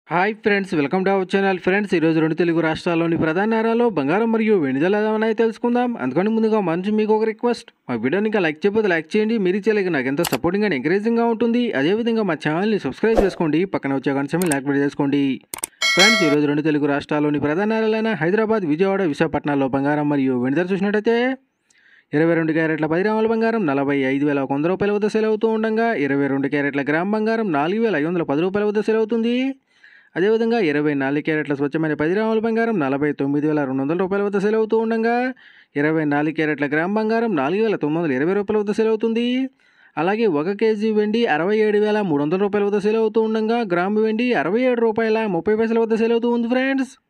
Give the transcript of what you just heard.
hi friends welcome to our channel friends ఈరోజు రెండు తెలుగు రాష్ట్రాల్లోని ప్రధాన నగరాల్లో బంగారం మరియు వెండి ధరలు ఎలా ఉన్నాయో తెలుసుకుందాం అందుకని ముందుగా మంచి మీకు ఒక రిక్వెస్ట్ మా వీడియోని ఇంకా లైక్ చేయకపోతే లైక్ చేయండి మీరు చేయలేక నాకు ఎంతో సపోర్టింగ్ అండ్ ఎంకరేజింగ్గా ఉంటుంది అదేవిధంగా మా ఛానల్ని సబ్స్క్రైబ్ చేసుకోండి పక్కన వచ్చే గంట లైక్ కూడా చేసుకోండి ఫ్రెండ్స్ ఈరోజు రెండు తెలుగు రాష్ట్రాల్లోని ప్రధాన నగరాలైన హైదరాబాద్ విజయవాడ విశాఖపట్నాల్లో బంగారం మరియు వెండి ధర చూసినట్టయితే ఇరవై రెండు క్యారెట్ల పది గ్రాముల బంగారం నలభై ఐదు వేల ఒక వంద రూపాయల వద్ద సేల్ అవుతూ ఉండగా ఇరవై రెండు క్యారెట్ల గ్రామ్ బంగారం నాలుగు వేల ఐదు వందల పది రూపాయల వద్ద సేల్ అవుతుంది అదేవిధంగా ఇరవై నాలుగు క్యారెట్ల స్వచ్ఛమైన పది గ్రాముల బంగారం నలభై తొమ్మిది వేల రెండు వందల రూపాయల వద్ద సేల్ అవుతూ ఉండగా ఇరవై నాలుగు క్యారెట్ల గ్రామ్ బంగారం నాలుగు వేల తొమ్మిది వందల ఇరవై రూపాయల వద్ద సేల్ అవుతుంది అలాగే ఒక కేజీ వెండి అరవై ఏడు వేల మూడు వందల రూపాయల వద్ద సేల్ అవుతూ ఉండగా గ్రాము వెండి అరవై ఏడు రూపాయల ముప్పై పైసల వద్ద సేల్ అవుతూ ఉంది ఫ్రెండ్స్